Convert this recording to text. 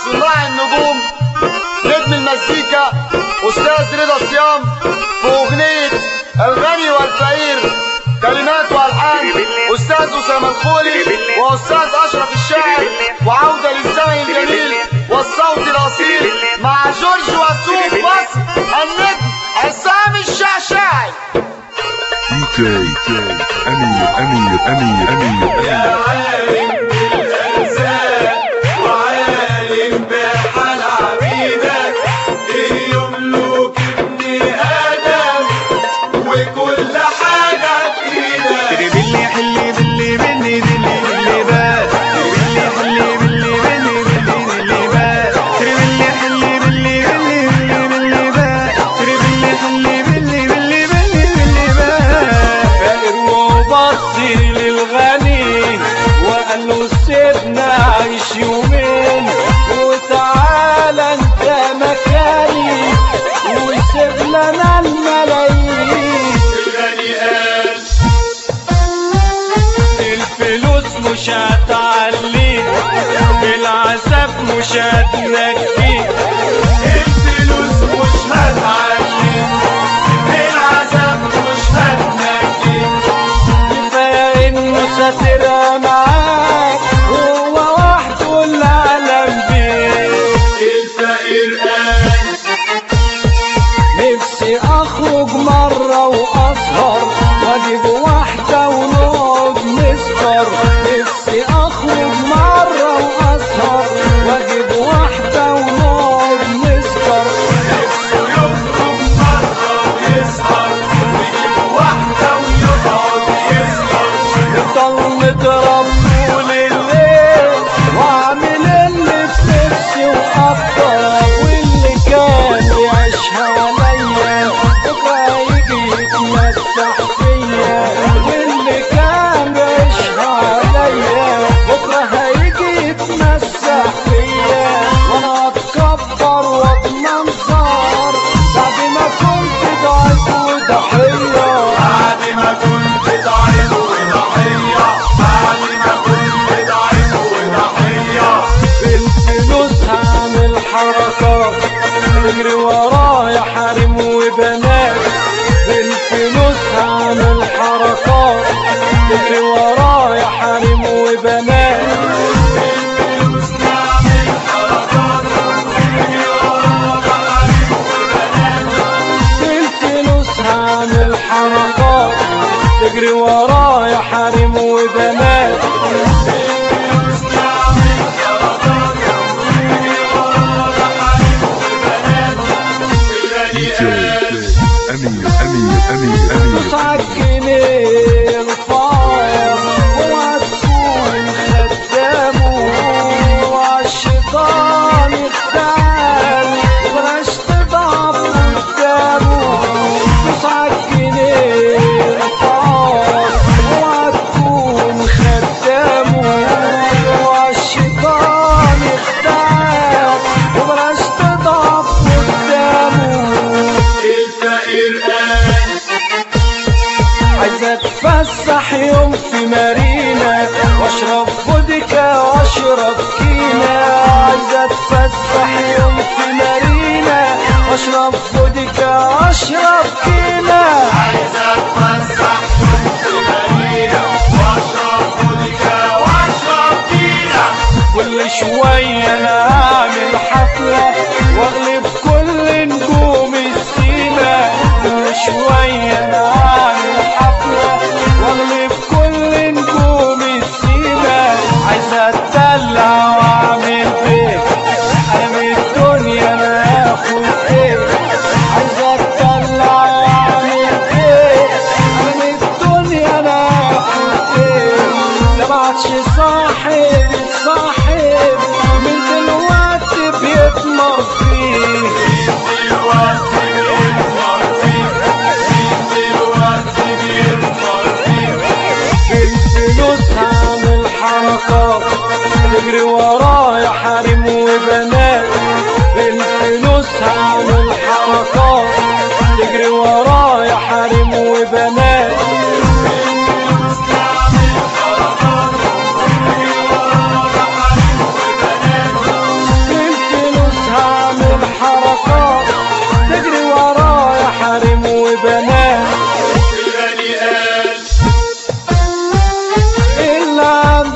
صناع النجوم نجم المزيكا أستاذ رضا صيام في أغنية الغني والفقير كلمات والحان أستاذ أسامة الخولي وأستاذ أشرف الشاعر وعودة للزمن الجميل والصوت الأصيل مع جورج وسوق مصر النجم عصام الشعشاعي DJ أمير أمير أمير أمير يا عالم بالأرزاق وعالم بحال عبيدك إيه يملك ابن آدم وكل حاجة في إيدك باللي حلي باللي باللي باللي باللي بات باللي حلي باللي باللي باللي باللي بات باللي حلي باللي باللي باللي باللي بات باللي حلي باللي باللي باللي باللي بات فقر وبص للغني وقال له سيبنا عيش يومين وتعالى انت مكاني وسيب لنا الملايين الغني قال الفلوس مش هتعليك بالعذاب مش هتنجيك الفلوس مش هتعليك بالعذاب مش هتنجيك كفاية انه ساترها معاك هو وحده اللي علم بيك الفقير قال نفسي اخرج مرة واسهر واجيب واحدة ونقعد نسهر نفسي اخرج مرة واسهر واجيب واحدة ونقعد نسهر نفسي يخرج مرة ويسهر ويجيب واحدة ويقعد يسهر نفضل نضرب طول الليل واعمل اللي في نفسي واكتر واللي كان يعيشها عليا بكره يجي يتمسح فيا واللي كان يعيشها عليا بكره هيجي يتمسح فيا وانا اتكبر واضمن صار بعد ما كنت ضعيف وضحيه بعد ما كنت ضعيف وضحيه بعد ما كنت ضعيف وضحيه بالفلوس هعمل حركات تجري ورايا حريم وبنات بالفلوس هعمل حركات تجري ورايا حريم وبنات بالفلوس هعمل حركات تجري ورايا حريم وبنات بالفلوس هعمل حركات تجري ورايا حريم وبنات DJ أمير أمير أمير أمير تعجني الفاير وهتكون خدامه وعالشيطان يختال بلاش تضعف قدامه تعجني الفاير وهتكون خدامه وعالشيطان يختال وبلاش تضعف قدامه الفقير قال عايز اتفسح يوم في مارينا واشرب فودكا واشرب كينا عايز اتفسح يوم في مارينا واشرب فودكا واشرب كينا عايز اتفسح يوم في مارينا واشرب فودكا واشرب كينا كل شوية انا اعمل حفلة واغلب كل نجوم السيما كل شوية انا اعمل حفلة واغلب كل نجوم السيما عايز اتدلع واعمل بيت انا من الدنيا انا اخد ايه عايز اتدلع واعمل بيت انا من الدنيا انا اخد ايه لا بعدش صاحب صاحب من دلوقتي بيطمر فيه من دلوقتي بيطمر فيه من دلوقتي بيطمر فيه بالفلوس هعمل حركات تجري ورايا حريم وبنات بالفلوس هعمل حركات تجري ورايا حريم وبنات العبد